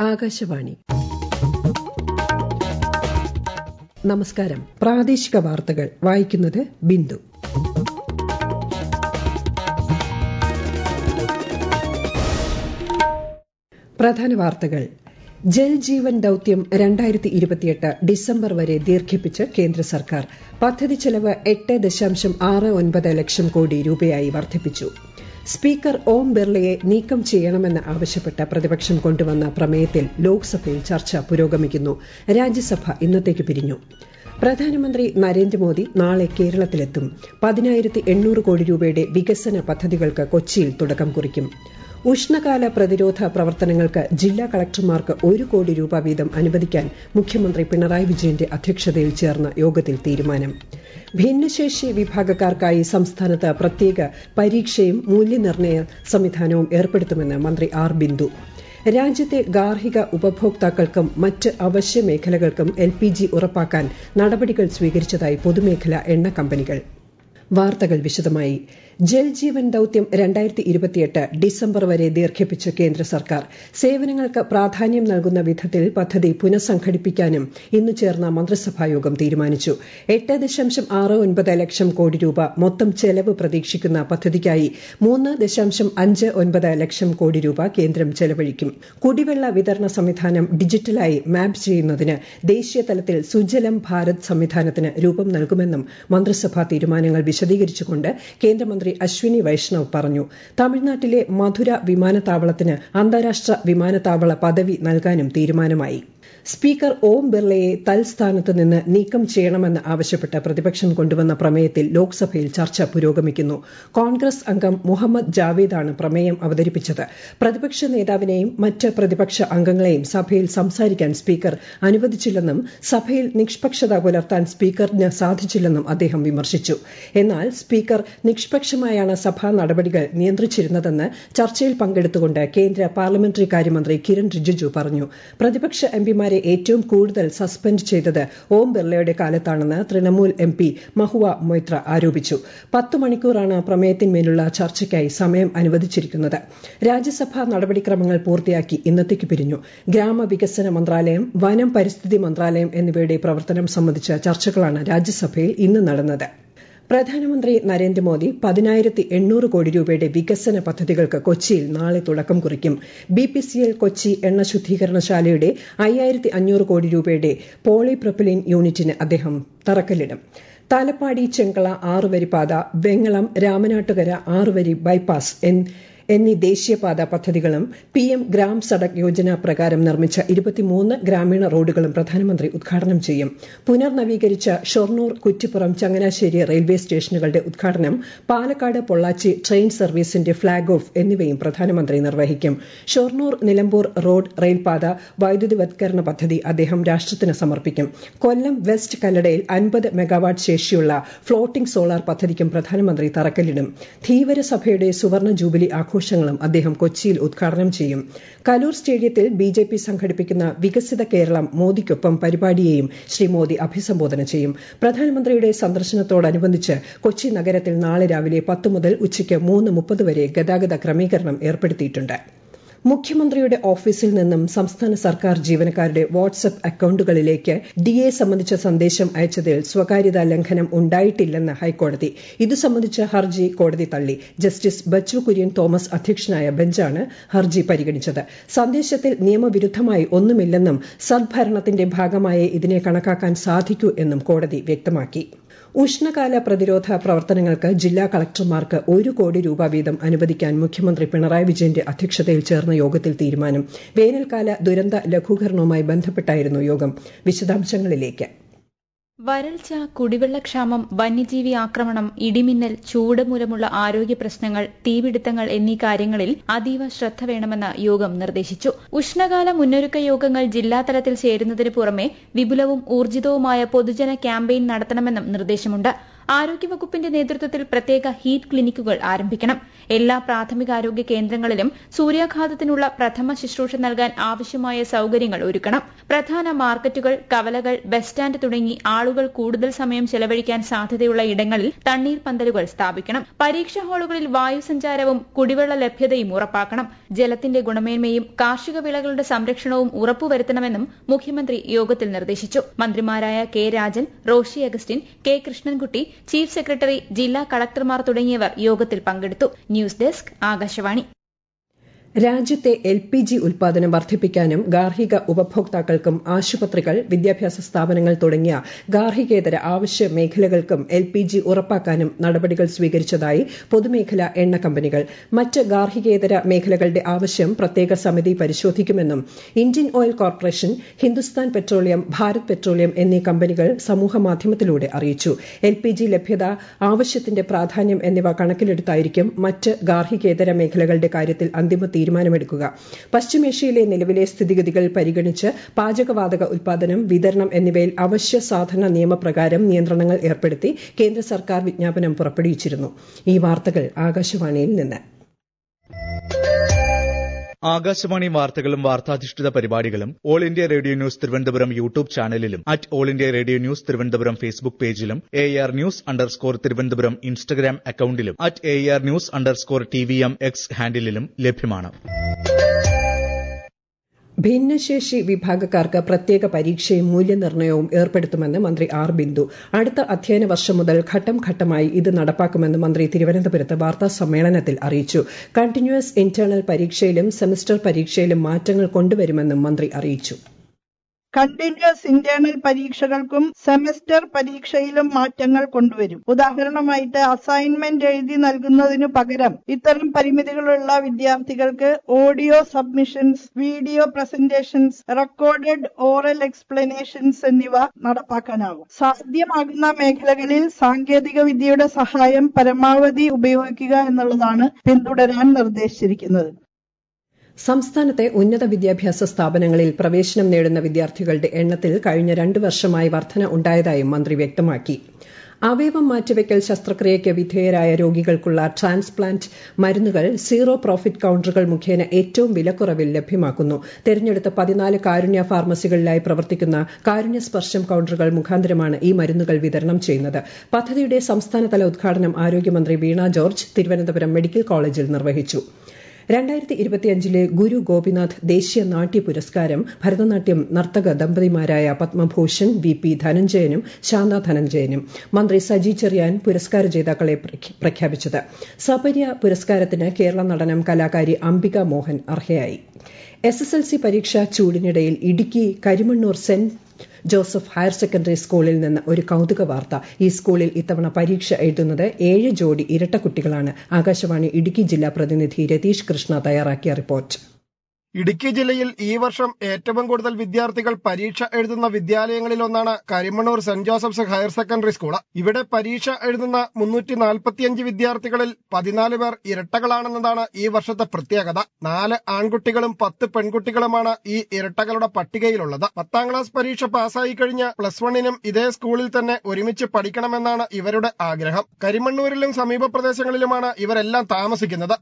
ആകാശവാണി നമസ്കാരം പ്രാദേശിക വാർത്തകൾ വായിക്കുന്നത് ബിന്ദു പ്രധാന വാർത്തകൾ ജൽ ജീവൻ ദൌത്യം രണ്ടായിരത്തി ഇരുപത്തിയെട്ട് ഡിസംബർ വരെ ദീർഘിപ്പിച്ച് കേന്ദ്ര സർക്കാർ പദ്ധതി ചെലവ് എട്ട് ദശാംശം ആറ് ഒൻപത് ലക്ഷം കോടി രൂപയായി വർദ്ധിപ്പിച്ചു സ്പീക്കർ ഓം ബിർളയെ നീക്കം ചെയ്യണമെന്ന് ആവശ്യപ്പെട്ട് പ്രതിപക്ഷം കൊണ്ടുവന്ന പ്രമേയത്തിൽ ലോക്സഭയിൽ ചർച്ച പുരോഗമിക്കുന്നു രാജ്യസഭ ഇന്നത്തേക്ക് പിരിഞ്ഞു പ്രധാനമന്ത്രി നരേന്ദ്രമോദി നാളെ കേരളത്തിലെത്തും പതിനായിരത്തി എണ്ണൂറ് കോടി രൂപയുടെ വികസന പദ്ധതികൾക്ക് കൊച്ചിയിൽ തുടക്കം കുറിക്കും ഉഷ്ണകാല പ്രതിരോധ പ്രവർത്തനങ്ങൾക്ക് ജില്ലാ കളക്ടർമാർക്ക് ഒരു കോടി രൂപ വീതം അനുവദിക്കാൻ മുഖ്യമന്ത്രി പിണറായി വിജയന്റെ അധ്യക്ഷതയിൽ ചേർന്ന യോഗത്തിൽ തീരുമാനം ഭിന്നശേഷി വിഭാഗക്കാർക്കായി സംസ്ഥാനത്ത് പ്രത്യേക പരീക്ഷയും മൂല്യനിർണ്ണയ സംവിധാനവും ഏർപ്പെടുത്തുമെന്ന് മന്ത്രി ആർ ബിന്ദു രാജ്യത്തെ ഗാർഹിക ഉപഭോക്താക്കൾക്കും മറ്റ് അവശ്യ മേഖലകൾക്കും എൽ പി ജി ഉറപ്പാക്കാൻ നടപടികൾ സ്വീകരിച്ചതായി പൊതുമേഖലാ എണ്ണ കമ്പനികൾ വാർത്തകൾ വിശദമായി ജൽ ജീവൻ ദൌത്യം രണ്ടായിരത്തി ഇരുപത്തിയെട്ട് ഡിസംബർ വരെ ദീർഘിപ്പിച്ച് കേന്ദ്ര സർക്കാർ സേവനങ്ങൾക്ക് പ്രാധാന്യം നൽകുന്ന വിധത്തിൽ പദ്ധതി പുനഃസംഘടിപ്പിക്കാനും ഇന്ന് ചേർന്ന മന്ത്രിസഭായോഗം തീരുമാനിച്ചു എട്ട് ദശാംശം ആറ് ഒൻപത് ലക്ഷം കോടി രൂപ മൊത്തം ചെലവ് പ്രതീക്ഷിക്കുന്ന പദ്ധതിക്കായി മൂന്ന് ദശാംശം അഞ്ച് ഒൻപത് ലക്ഷം കോടി രൂപ കേന്ദ്രം ചെലവഴിക്കും കുടിവെള്ള വിതരണ സംവിധാനം ഡിജിറ്റലായി മാപ്പ് ചെയ്യുന്നതിന് ദേശീയ തലത്തിൽ സുജലം ഭാരത് സംവിധാനത്തിന് രൂപം നൽകുമെന്നും മന്ത്രിസഭാ തീരുമാനങ്ങൾ വിശദീകരിച്ചുകൊണ്ട് കേന്ദ്രമന്ത്രി അശ്വിനി വൈഷ്ണവ് പറഞ്ഞു തമിഴ്നാട്ടിലെ മധുര വിമാനത്താവളത്തിന് അന്താരാഷ്ട്ര വിമാനത്താവള പദവി നൽകാനും തീരുമാനമായി സ്പീക്കർ ഓം ബിർളയെ തൽസ്ഥാനത്ത് നിന്ന് നീക്കം ചെയ്യണമെന്ന് ആവശ്യപ്പെട്ട് പ്രതിപക്ഷം കൊണ്ടുവന്ന പ്രമേയത്തിൽ ലോക്സഭയിൽ ചർച്ച പുരോഗമിക്കുന്നു കോൺഗ്രസ് അംഗം മുഹമ്മദ് ജാവേദാണ് പ്രമേയം അവതരിപ്പിച്ചത് പ്രതിപക്ഷ നേതാവിനെയും മറ്റ് പ്രതിപക്ഷ അംഗങ്ങളെയും സഭയിൽ സംസാരിക്കാൻ സ്പീക്കർ അനുവദിച്ചില്ലെന്നും സഭയിൽ നിഷ്പക്ഷത പുലർത്താൻ സ്പീക്കറിന് സാധിച്ചില്ലെന്നും അദ്ദേഹം വിമർശിച്ചു എന്നാൽ സ്പീക്കർ നിഷ്പക്ഷമായാണ് സഭാ നടപടികൾ നിയന്ത്രിച്ചിരുന്നതെന്ന് ചർച്ചയിൽ പങ്കെടുത്തുകൊണ്ട് കേന്ദ്ര പാർലമെന്ററി കാര്യമന്ത്രി കിരൺ റിജിജു പറഞ്ഞു പ്രതിപക്ഷ എംപിമാരെ ഏറ്റവും കൂടുതൽ സസ്പെൻഡ് ചെയ്തത് ഓം ബിർളയുടെ കാലത്താണെന്ന് തൃണമൂൽ എം പി മഹുവ മൊയ്ത്ര ആരോപിച്ചു പത്ത് മണിക്കൂറാണ് പ്രമേയത്തിന്മേലുള്ള ചർച്ചയ്ക്കായി സമയം അനുവദിച്ചിരിക്കുന്നത് രാജ്യസഭാ നടപടിക്രമങ്ങൾ പൂർത്തിയാക്കി ഇന്നത്തേക്ക് പിരിഞ്ഞു ഗ്രാമവികസന മന്ത്രാലയം വനം പരിസ്ഥിതി മന്ത്രാലയം എന്നിവയുടെ പ്രവർത്തനം സംബന്ധിച്ച ചർച്ചകളാണ് രാജ്യസഭയിൽ ഇന്ന് നടന്നത് പ്രധാനമന്ത്രി നരേന്ദ്രമോദി പതിനായിരത്തി എണ്ണൂറ് കോടി രൂപയുടെ വികസന പദ്ധതികൾക്ക് കൊച്ചിയിൽ നാളെ തുടക്കം കുറിക്കും B P C L Kochi എണ്ണ ശുദ്ധീകരണശാലയുടെ അയ്യായിരത്തി അഞ്ഞൂറ് കോടി രൂപയുടെ പോളിപ്രൊപ്പിലിൻ യൂണിറ്റിന് അദ്ദേഹം തറക്കല്ലിടും താലപ്പാടി ചെങ്കള ആറുവരിപ്പാത വെങ്ങളം രാമനാട്ടുകര ആറുവരി ബൈപ്പാസ് എന്നീ ദേശീയപാത പദ്ധതികളും പി എം ഗ്രാം സഡക് യോജന പ്രകാരം നിർമ്മിച്ച ഇരുപത്തിമൂന്ന് ഗ്രാമീണ റോഡുകളും പ്രധാനമന്ത്രി ഉദ്ഘാടനം ചെയ്യും പുനർനവീകരിച്ച ഷൊർണൂർ കുറ്റിപ്പുറം ചങ്ങനാശ്ശേരി റെയിൽവേ സ്റ്റേഷനുകളുടെ ഉദ്ഘാടനം പാലക്കാട് പൊള്ളാച്ചി ട്രെയിൻ സർവീസിന്റെ ഫ്ളാഗ് ഓഫ് എന്നിവയും പ്രധാനമന്ത്രി നിർവഹിക്കും ഷൊർണൂർ നിലമ്പൂർ റോഡ് റെയിൽപാത വൈദ്യുതിവത്കരണ പദ്ധതി അദ്ദേഹം രാഷ്ട്രത്തിന് സമർപ്പിക്കും കൊല്ലം വെസ്റ്റ് കല്ലടയിൽ അൻപത് മെഗാവാട്ട് ശേഷിയുള്ള ഫ്ളോട്ടിംഗ് സോളാർ പദ്ധതിക്കും പ്രധാനമന്ത്രി തറക്കല്ലിടും ധീവര സഭയുടെ സുവർണ ജൂബിലി ആഘോഷങ്ങളും അദ്ദേഹം കൊച്ചിയിൽ ഉദ്ഘാടനം ചെയ്യും കലൂർ സ്റ്റേഡിയത്തിൽ ബി ജെ പി സംഘടിപ്പിക്കുന്ന വികസിത കേരളം മോദിക്കൊപ്പം പരിപാടിയെയും ശ്രീ മോദി അഭിസംബോധന ചെയ്യും പ്രധാനമന്ത്രിയുടെ സന്ദർശനത്തോടനുബന്ധിച്ച് കൊച്ചി നഗരത്തിൽ നാളെ രാവിലെ പത്ത് മുതൽ ഉച്ചയ്ക്ക് മൂന്ന് മുപ്പത് വരെ ഗതാഗത ക്രമീകരണം ഏർപ്പെടുത്തിയിട്ടുണ്ട് മുഖ്യമന്ത്രിയുടെ ഓഫീസിൽ നിന്നും സംസ്ഥാന സർക്കാർ ജീവനക്കാരുടെ വാട്സ്ആപ്പ് അക്കൌണ്ടുകളിലേക്ക് ഡിഎ സംബന്ധിച്ച സന്ദേശം അയച്ചതിൽ സ്വകാര്യതാ ലംഘനം ഉണ്ടായിട്ടില്ലെന്ന് ഹൈക്കോടതി ഇതു സംബന്ധിച്ച ഹർജി കോടതി തള്ളി ജസ്റ്റിസ് ബച്ചു കുര്യൻ തോമസ് അധ്യക്ഷനായ ബെഞ്ചാണ് ഹർജി പരിഗണിച്ചത് സന്ദേശത്തിൽ നിയമവിരുദ്ധമായി ഒന്നുമില്ലെന്നും സദ്ഭരണത്തിന്റെ ഭാഗമായി ഇതിനെ കണക്കാക്കാൻ സാധിക്കൂ എന്നും കോടതി വ്യക്തമാക്കി ഉഷ്ണകാല പ്രതിരോധ പ്രവർത്തനങ്ങൾക്ക് ജില്ലാ കളക്ടർമാർക്ക് ഒരു കോടി രൂപ വീതം അനുവദിക്കാൻ മുഖ്യമന്ത്രി പിണറായി വിജയന്റെ അധ്യക്ഷതയിൽ ചേർന്ന യോഗത്തിൽ തീരുമാനം വേനൽക്കാല ദുരന്ത ലഘൂകരണവുമായി ബന്ധപ്പെട്ടായിരുന്നു യോഗം വിശദാംശങ്ങളിലേക്ക് വരൾച്ച കുടിവെള്ളക്ഷാമം വന്യജീവി ആക്രമണം ഇടിമിന്നൽ ചൂട് മൂലമുള്ള ആരോഗ്യ പ്രശ്നങ്ങൾ തീപിടുത്തങ്ങൾ എന്നീ കാര്യങ്ങളിൽ അതീവ ശ്രദ്ധ വേണമെന്ന് യോഗം നിർദ്ദേശിച്ചു ഉഷ്ണകാല മുന്നൊരുക്ക യോഗങ്ങൾ ജില്ലാതലത്തിൽ ചേരുന്നതിന് പുറമെ വിപുലവും ഊർജിതവുമായ പൊതുജന ക്യാമ്പയിൻ നടത്തണമെന്നും നിർദ്ദേശമുണ്ട് ആരോഗ്യവകുപ്പിന്റെ നേതൃത്വത്തിൽ പ്രത്യേക ഹീറ്റ് ക്ലിനിക്കുകൾ ആരംഭിക്കണം എല്ലാ പ്രാഥമികാരോഗ്യ കേന്ദ്രങ്ങളിലും സൂര്യാഘാതത്തിനുള്ള പ്രഥമ ശുശ്രൂഷ നൽകാൻ ആവശ്യമായ സൌകര്യങ്ങൾ ഒരുക്കണം പ്രധാന മാർക്കറ്റുകൾ കവലകൾ ബസ് സ്റ്റാൻഡ് തുടങ്ങി ആളുകൾ കൂടുതൽ സമയം ചെലവഴിക്കാൻ സാധ്യതയുള്ള ഇടങ്ങളിൽ തണ്ണീർ പന്തലുകൾ സ്ഥാപിക്കണം പരീക്ഷാ ഹാളുകളിൽ വായുസഞ്ചാരവും കുടിവെള്ള ലഭ്യതയും ഉറപ്പാക്കണം ജലത്തിന്റെ ഗുണമേന്മയും കാർഷിക വിളകളുടെ സംരക്ഷണവും ഉറപ്പുവരുത്തണമെന്നും മുഖ്യമന്ത്രി യോഗത്തിൽ നിർദ്ദേശിച്ചു മന്ത്രിമാരായ K Rajan Roshy Augustine K Krishnankutty chief secretary ജില്ലാ കളക്ടർമാർ തുടങ്ങിയവർ യോഗത്തിൽ പങ്കെടുത്തു ന്യൂസ് ഡെസ്ക് ആകാശവാണി രാജ്യത്തെ എൽ പി ജി ഉൽപാദനം വർദ്ധിപ്പിക്കാനും ഗാർഹിക ഉപഭോക്താക്കൾക്കും ആശുപത്രികൾ വിദ്യാഭ്യാസ സ്ഥാപനങ്ങൾ തുടങ്ങിയ ഗാർഹികേതര ആവശ്യ മേഖലകൾക്കും എൽ പി ജി ഉറപ്പാക്കാനും നടപടികൾ സ്വീകരിച്ചതായി പൊതുമേഖലാ എണ്ണ കമ്പനികൾ മറ്റ് ഗാർഹികേതര മേഖലകളുടെ ആവശ്യം പ്രത്യേക സമിതി പരിശോധിക്കുമെന്നും Indian oil corporation Hindustan petroleum Bharat petroleum എന്നീ കമ്പനികൾ സമൂഹമാധ്യമത്തിലൂടെ അറിയിച്ചു എൽ പി ജി ലഭ്യത ആവശ്യത്തിന്റെ പ്രാധാന്യം എന്നിവ കണക്കിലെടുത്തായിരിക്കും മറ്റ് ഗാർഹികേതര മേഖലകളുടെ കാര്യത്തിൽ അന്തിമ തീരുമാനമെടുക്കുക പശ്ചിമേഷ്യയിലെ നിലവിലെ സ്ഥിതിഗതികൾ പരിഗണിച്ച് പാചകവാതക ഉൽപാദനം വിതരണം എന്നിവയിൽ അവശ്യ സാധന നിയമപ്രകാരം നിയന്ത്രണങ്ങൾ ഏർപ്പെടുത്തി കേന്ദ്ര സർക്കാർ വിജ്ഞാപനം പുറപ്പെടുവിച്ചിരുന്നു ഈ വാർത്തകൾ ആകാശവാണിയിൽ നിന്ന് ആകാശവാണി വാർത്തകളും വാർത്താധിഷ്ഠിത പരിപാടികളും all India radio news Thiruvananthapuram YouTube ചാനലിലും at all India radio news Thiruvananthapuram Facebook പേജിലും A R news underscore Thiruvananthapuram Instagram അക്കൌണ്ടിലും at A R news underscore T V M X ഹാൻഡിലും ലഭ്യമാണ് ഭിന്നശേഷി വിഭാഗക്കാർക്ക് പ്രത്യേക പരീക്ഷയും മൂല്യനിർണ്ണയവും ഏർപ്പെടുത്തുമെന്ന് മന്ത്രി ആർ ബിന്ദു അടുത്ത അധ്യയന വർഷം മുതൽ ഘട്ടം ഘട്ടമായി ഇത് നടപ്പാക്കുമെന്ന് മന്ത്രി തിരുവനന്തപുരത്ത് വാർത്താ സമ്മേളനത്തിൽ അറിയിച്ചു കണ്ടിന്യൂസ് ഇന്റേണൽ പരീക്ഷയിലും സെമസ്റ്റർ പരീക്ഷയിലും മാറ്റങ്ങൾ കൊണ്ടുവരുമെന്നും മന്ത്രി അറിയിച്ചു കണ്ടിന്യൂസ് ഇന്റേണൽ പരീക്ഷകൾക്കും സെമസ്റ്റർ പരീക്ഷയിലും മാറ്റങ്ങൾ കൊണ്ടുവരും ഉദാഹരണമായിട്ട് അസൈൻമെന്റ് എഴുതി നൽകുന്നതിനു പകരം ഇത്തരം പരിമിതികളുള്ള വിദ്യാർത്ഥികൾക്ക് audio submissions video presentations recorded oral explanations എന്നിവ നടപ്പാക്കാനാകും സാധ്യമാകുന്ന മേഖലകളിൽ സാങ്കേതിക വിദ്യയുടെ സഹായം പരമാവധി ഉപയോഗിക്കുക എന്നുള്ളതാണ് പിന്തുടരാൻ നിർദ്ദേശിച്ചിരിക്കുന്നത് സംസ്ഥാനത്തെ ഉന്നത വിദ്യാഭ്യാസ സ്ഥാപനങ്ങളിൽ പ്രവേശനം നേടുന്ന വിദ്യാർത്ഥികളുടെ എണ്ണത്തിൽ കഴിഞ്ഞ രണ്ടു വർഷമായി വർധന ഉണ്ടായതായും മന്ത്രി വ്യക്തമാക്കി അവയവം മാറ്റിവെക്കൽ ശസ്ത്രക്രിയയ്ക്ക് വിധേയരായ രോഗികൾക്കുള്ള ട്രാൻസ്പ്ലാന്റ് മരുന്നുകൾ സീറോ പ്രോഫിറ്റ് കൌണ്ടറുകൾ മുഖേന ഏറ്റവും വിലക്കുറവിൽ ലഭ്യമാക്കുന്നു തെരഞ്ഞെടുത്ത പതിനാല് കാരുണ്യ ഫാർമസികളിലായി പ്രവർത്തിക്കുന്ന കാരുണ്യ സ്പർശം കൌണ്ടറുകൾ മുഖാന്തരമാണ് ഈ മരുന്നുകൾ വിതരണം ചെയ്യുന്നത് പദ്ധതിയുടെ സംസ്ഥാനതല ഉദ്ഘാടനം ആരോഗ്യമന്ത്രി വീണ ജോർജ് തിരുവനന്തപുരം മെഡിക്കൽ കോളേജിൽ നിർവഹിച്ചു രണ്ടായിരത്തി ഇരുപത്തിയഞ്ചിലെ ഗുരു ഗോപിനാഥ് ദേശീയ നാട്യ പുരസ്കാരം ഭരതനാട്യം നർത്തക ദമ്പതിമാരായ പത്മഭൂഷൺ വി പി ധനഞ്ജയനും ശാന്ത ധനഞ്ജയനും മന്ത്രി സജി ചെറിയാൻ പുരസ്കാര ജേതാക്കളെ പ്രഖ്യാപിച്ചത് സപര്യ പുരസ്കാരത്തിന് കേരള നടനം കലാകാരി അംബിക മോഹൻ അർഹയായി എസ് എസ് എൽ സി പരീക്ഷാ ചൂടിനിടയിൽ Idukki Karimannoor Saint Joseph higher secondary സ്കൂളിൽ നിന്ന് ഒരു കൌതുക വാർത്ത ഈ സ്കൂളിൽ ഇത്തവണ പരീക്ഷ എഴുതുന്നത് ഏഴ് ജോഡി ഇരട്ട കുട്ടികളാണ് ആകാശവാണി ഇടുക്കി ജില്ലാ പ്രതിനിധി രതീഷ് കൃഷ്ണ തയ്യാറാക്കിയ റിപ്പോർട്ട് ഇടുക്കി ജില്ലയിൽ ഈ വർഷം ഏറ്റവും കൂടുതൽ വിദ്യാർത്ഥികൾ പരീക്ഷ എഴുതുന്ന വിദ്യാലയങ്ങളിലൊന്നാണ് Karimannoor Saint Joseph's higher secondary school ഇവിടെ പരീക്ഷ എഴുതുന്ന മുന്നൂറ്റി നാൽപ്പത്തിയഞ്ച് വിദ്യാർത്ഥികളിൽ പതിനാല് പേർ ഇരട്ടകളാണെന്നതാണ് ഈ വർഷത്തെ പ്രത്യേകത നാല് ആൺകുട്ടികളും പത്ത് പെൺകുട്ടികളുമാണ് ഈ ഇരട്ടകളുടെ പട്ടികയിലുള്ളത് പത്താം ക്ലാസ് പരീക്ഷ പാസ്സായി കഴിഞ്ഞ് പ്ലസ് വണ്ണിനും ഇതേ സ്കൂളിൽ തന്നെ ഒരുമിച്ച് പഠിക്കണമെന്നാണ് ഇവരുടെ ആഗ്രഹം കരിമണ്ണൂരിലും സമീപ പ്രദേശങ്ങളിലുമാണ് ഇവരെല്ലാം താമസിക്കുന്നത്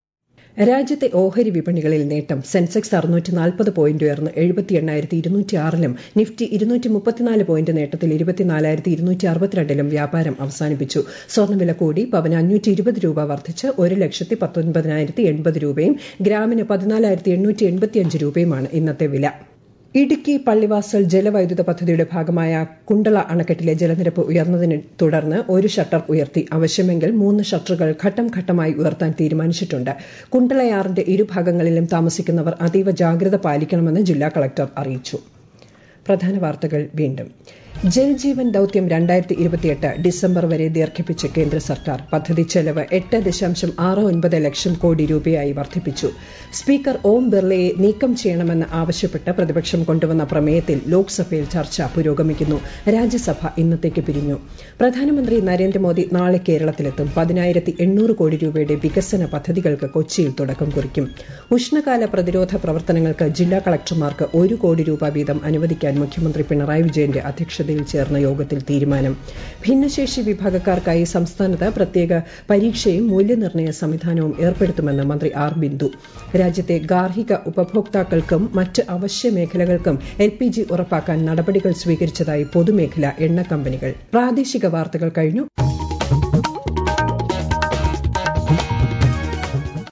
രാജ്യത്തെ ഓഹരി വിപണികളിൽ നേട്ടം സെൻസെക്സ് അറുന്നൂറ്റി നാൽപ്പത് പോയിന്റ് ഉയർന്ന് എഴുപത്തി എണ്ണായിരത്തി ഇരുന്നൂറ്റി ആറിലും നിഫ്റ്റി ഇരുന്നൂറ്റി മുപ്പത്തിനാല് പോയിന്റ് നേട്ടത്തിൽ ഇരുപത്തിനാലായിരത്തി ഇരുന്നൂറ്റി അറുപത്തിരണ്ടിലും വ്യാപാരം അവസാനിപ്പിച്ചു സ്വർണ്ണവില കൂടി പവന് അഞ്ഞൂറ്റി ഇരുപത് രൂപ വർദ്ധിച്ച് ഒരു ലക്ഷത്തി പത്തൊൻപതിനായിരത്തി എൺപത് രൂപയും ഗ്രാമിന് പതിനാലായിരത്തി എണ്ണൂറ്റി എൺപത്തിയഞ്ച് രൂപയുമാണ് ഇന്നത്തെ വില ഇടുക്കി പള്ളിവാസൽ ജലവൈദ്യുത പദ്ധതിയുടെ ഭാഗമായ കുണ്ടള അണക്കെട്ടിലെ ജലനിരപ്പ് ഉയർന്നതിനെ തുടർന്ന് ഒരു ഷട്ടർ ഉയർത്തി ആവശ്യമെങ്കിൽ മൂന്ന് ഷട്ടറുകൾ ഘട്ടം ഘട്ടമായി ഉയർത്താൻ തീരുമാനിച്ചിട്ടുണ്ട് കുണ്ടളയാറിന്റെ ഇരുഭാഗങ്ങളിലും താമസിക്കുന്നവർ അതീവ ജാഗ്രത പാലിക്കണമെന്ന് ജില്ലാ കളക്ടർ അറിയിച്ചു പ്രധാന വാർത്തകൾ വീണ്ടും ജൽ ജീവൻ ദൌത്യം രണ്ടായിരത്തി ഇരുപത്തിയെട്ട് ഡിസംബർ വരെ ദീർഘിപ്പിച്ച് കേന്ദ്ര സർക്കാർ പദ്ധതി ചെലവ് എട്ട് ദശാംശം ആറ് ഒൻപത് ലക്ഷം കോടി രൂപയായി വർദ്ധിപ്പിച്ചു സ്പീക്കർ ഓം ബിർളയെ നീക്കം ചെയ്യണമെന്ന് ആവശ്യപ്പെട്ട് പ്രതിപക്ഷം കൊണ്ടുവന്ന പ്രമേയത്തിൽ ലോക്സഭയിൽ ചർച്ച പുരോഗമിക്കുന്നു രാജ്യസഭ ഇന്നത്തേക്ക് പിരിഞ്ഞു പ്രധാനമന്ത്രി നരേന്ദ്രമോദി നാളെ കേരളത്തിലെത്തും പതിനായിരത്തി എണ്ണൂറ് കോടി രൂപയുടെ വികസന പദ്ധതികൾക്ക് കൊച്ചിയിൽ തുടക്കം കുറിക്കും ഉഷ്ണകാല പ്രതിരോധ പ്രവർത്തനങ്ങൾക്ക് ജില്ലാ കളക്ടർമാർക്ക് ഒരു കോടി രൂപ വീതം അനുവദിക്കാൻ മുഖ്യമന്ത്രി പിണറായി വിജയന്റെ അധ്യക്ഷതയിൽ അധ്യക്ഷതയിൽ ചേർന്ന യോഗത്തിൽ തീരുമാനം ഭിന്നശേഷി വിഭാഗക്കാർക്കായി സംസ്ഥാനത്ത് പ്രത്യേക പരീക്ഷയും മൂല്യനിർണ്ണയ സംവിധാനവും ഏർപ്പെടുത്തുമെന്ന് മന്ത്രി ആർ ബിന്ദു രാജ്യത്തെ ഗാർഹിക ഉപഭോക്താക്കൾക്കും മറ്റ് അവശ്യ മേഖലകൾക്കും എൽ പി ജി ഉറപ്പാക്കാൻ നടപടികൾ സ്വീകരിച്ചതായി പൊതുമേഖലാ എണ്ണ കമ്പനികൾ പ്രാദേശിക വാർത്തകൾ കഴിഞ്ഞു